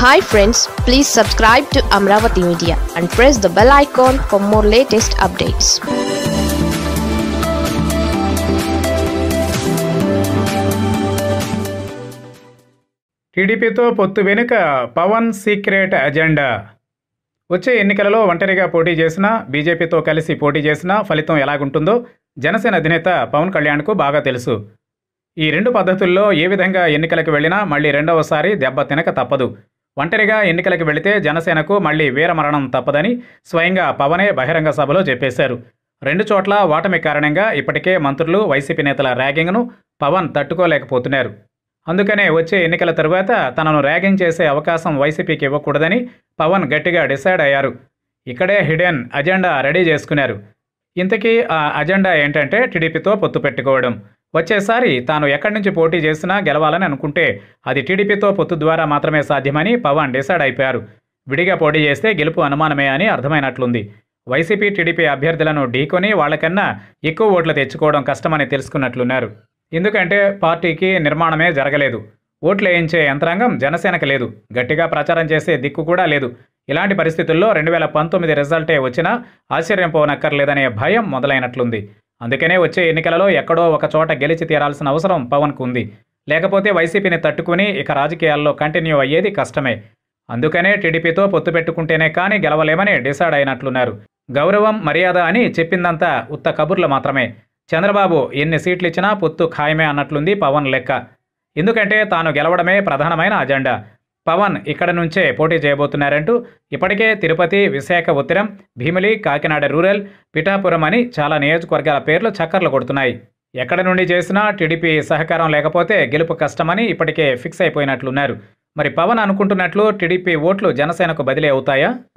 hi friends please subscribe to Amaravati media and press the bell icon for more latest updates టీడీపీతో పొత్తు వెనుక Pawan secret agenda వచ్చే ఎన్నికలలో ఒంటరిగా పోటీ చేసినా బీజేపీతో కలిసి పోటీ చేసినా ఫలితం ఎలాగుంటుందో జనసేన అధినేత పవన్ కళ్యాణ్కు బాగా తెలుసు ఈ రెండు పద్ధతుల్లో ఏ విధంగా ఎన్నికలకు వెళ్ళినా మళ్ళీ రెండవసారి దెబ్బ తినక తప్పదు ఒంటరిగా ఎన్నికలకు వెళితే జనసేనకు మళ్ళీ వీరమరణం తప్పదని స్వయంగా పవనే బహిరంగ సభలో చెప్పేశారు రెండు చోట్ల ఓటమి కారణంగా ఇప్పటికే మంత్రులు వైసీపీ నేతల ర్యాగింగ్ను పవన్ తట్టుకోలేకపోతున్నారు అందుకనే వచ్చే ఎన్నికల తరువాత తనను ర్యాగింగ్ చేసే అవకాశం వైసీపీకి ఇవ్వకూడదని పవన్ గట్టిగా డిసైడ్ అయ్యారు ఇక్కడే హిడెన్ అజెండా రెడీ చేసుకున్నారు ఇంతకీ ఆ అజెండా ఏంటంటే టీడీపీతో పొత్తు పెట్టుకోవడం వచ్చేసారి తాను ఎక్కడి నుంచి పోటీ చేసినా గెలవాలని అనుకుంటే అది టీడీపీతో పొత్తు ద్వారా మాత్రమే సాధ్యమని పవన్ డిసైడ్ అయిపోయారు విడిగా పోటీ చేస్తే గెలుపు అనుమానమే అని అర్థమైనట్లుంది వైసీపీ టీడీపీ అభ్యర్థులను ఢీకొని వాళ్ళకన్నా ఎక్కువ ఓట్లు తెచ్చుకోవడం కష్టమని తెలుసుకున్నట్లున్నారు ఎందుకంటే పార్టీకి నిర్మాణమే జరగలేదు ఓట్లు వేయించే యంత్రాంగం జనసేనకు లేదు గట్టిగా ప్రచారం చేసే దిక్కు కూడా లేదు ఇలాంటి పరిస్థితుల్లో రెండు వేల పంతొమ్మిది రిజల్టే వచ్చినా ఆశ్చర్యం పోనక్కర్లేదనే భయం మొదలైనట్లుంది అందుకనే వచ్చే ఎన్నికలలో ఎక్కడో ఒక చోట గెలిచి తీరాల్సిన అవసరం పవన్కు ఉంది లేకపోతే వైసీపీని తట్టుకుని ఇక రాజకీయాల్లో కంటిన్యూ అయ్యేది కష్టమే అందుకనే టీడీపీతో పొత్తు పెట్టుకుంటేనే కానీ గెలవలేమని డిసైడ్ అయినట్లున్నారు గౌరవం మర్యాద అని చెప్పిందంతా ఉత్త కబుర్లు మాత్రమే చంద్రబాబు ఎన్ని సీట్లు ఇచ్చినా పొత్తు ఖాయమే అన్నట్లుంది పవన్ లెక్క ఎందుకంటే తాను గెలవడమే ప్రధానమైన అజెండా పవన్ ఇక్కడ నుంచే పోటీ చేయబోతున్నారంటూ ఇప్పటికే తిరుపతి విశాఖ ఉత్తరం భీమిలి కాకినాడ రూరల్ పిఠాపురం అని చాలా నియోజకవర్గాల పేర్లు చక్కర్లు కొడుతున్నాయి ఎక్కడి నుండి చేసినా టీడీపీ సహకారం లేకపోతే గెలుపు కష్టమని ఇప్పటికే ఫిక్స్ అయిపోయినట్లున్నారు మరి పవన్ అనుకుంటున్నట్లు టీడీపీ ఓట్లు జనసేనకు బదిలీ అవుతాయా